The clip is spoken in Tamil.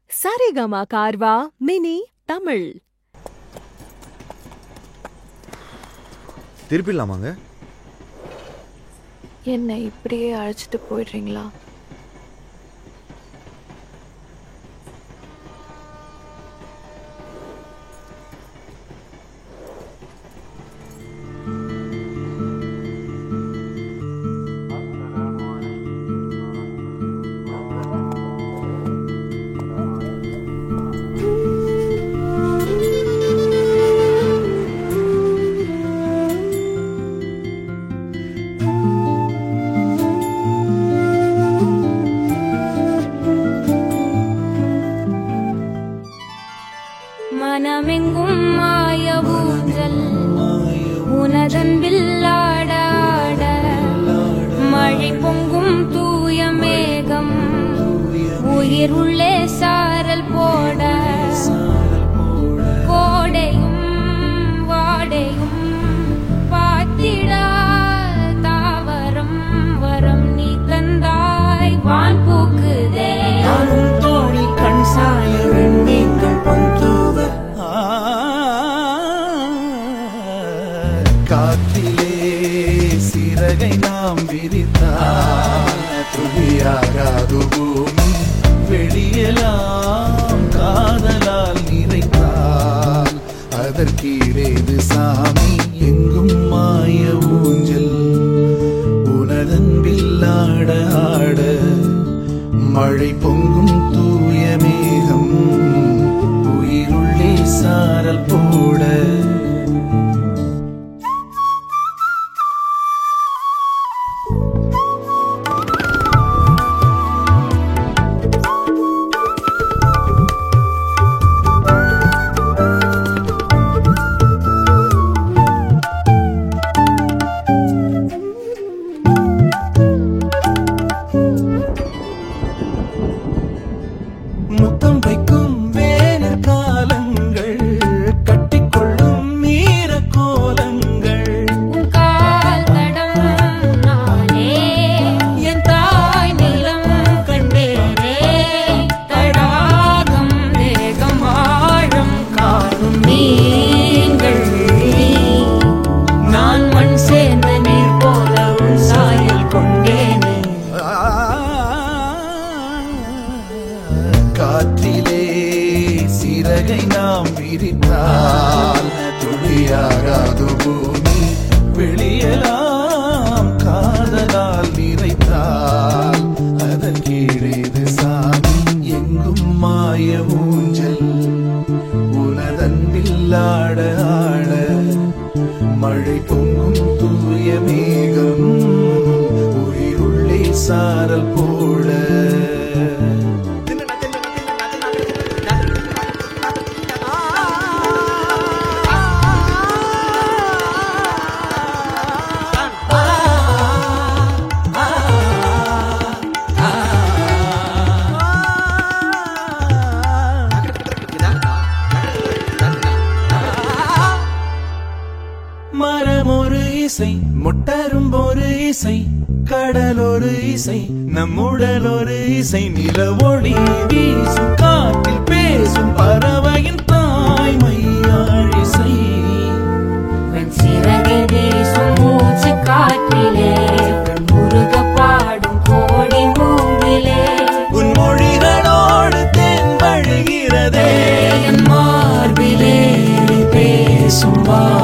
சரிகமா கார்வா மினி தமிழ் திருப்பிடலாமாங்க என்னை இப்படியே அழைச்சிட்டு போயிடுறீங்களா மனமெங்கும் மாய ஊஞ்சல் உனதன்பில் ஆட ஆட மழை பொங்கும் தூய மேகம் உயிர் உள்ளே சாரல் போட கோடையும் வாடையும் பார்த்திடா தாவரம் வரம் நீ தந்தாய் வான் பூக்குதே தோழி கண் சாய வெண்ணீங்கள் பொன்தூவ காற்றிலே சிறகை நாம் விரித்தால் துளியாகாது பூமி வெளியெல்லாம் காதலால் நிறைத்தால் அதற்கீடேது சாமி எங்கும் மாய ஊஞ்சல் உனதன்பில் ஆட ஆட மழை பொங்கும் தூய மேகம் உயிருள்ளே சாரல் போட முத்தம் வைக்கும் வேனற் காலங்கள் கட்டிக்கொள்ளும் நீர கோலங்கள் உன் கால் தடம் நானே என் தாய் நிலம் கண்டேனே தடாகம் தேகம் ஆழம் காணும் மீன்கள் நான் மண் சேர்ந்த நீர் போல உன் சாயல் கொண்டேனே காற்றிலே சிறகை நாம் விரித்தால் துளியாகாது பூமி வெளியெல்லாம் காதலால் நிறைத்தால் அதன் கீழேது சாமி எங்கும் மாய ஊஞ்சல் உனதன்பில் ஆட ஆட மழை பொங்கும் தூய மேகம் உயிருள்ளே சாரல் போட மரம் ஒரு இசை முட்டரும் ஒரு இசை கடல் ஒரு இசை நம்முடல் ஒரு இசை நிலவொளி வீசும் காற்றில் பேசும் பறவையின் தாய்மையாழ் இசை வெண் சிறகை வீசும் மூச்சு காற்றிலே முருக பாடும் கோடி மூங்கிலே உன் மொழிகளோடு தென் வழிகிறதே என் மார்பிலே பேசும் வா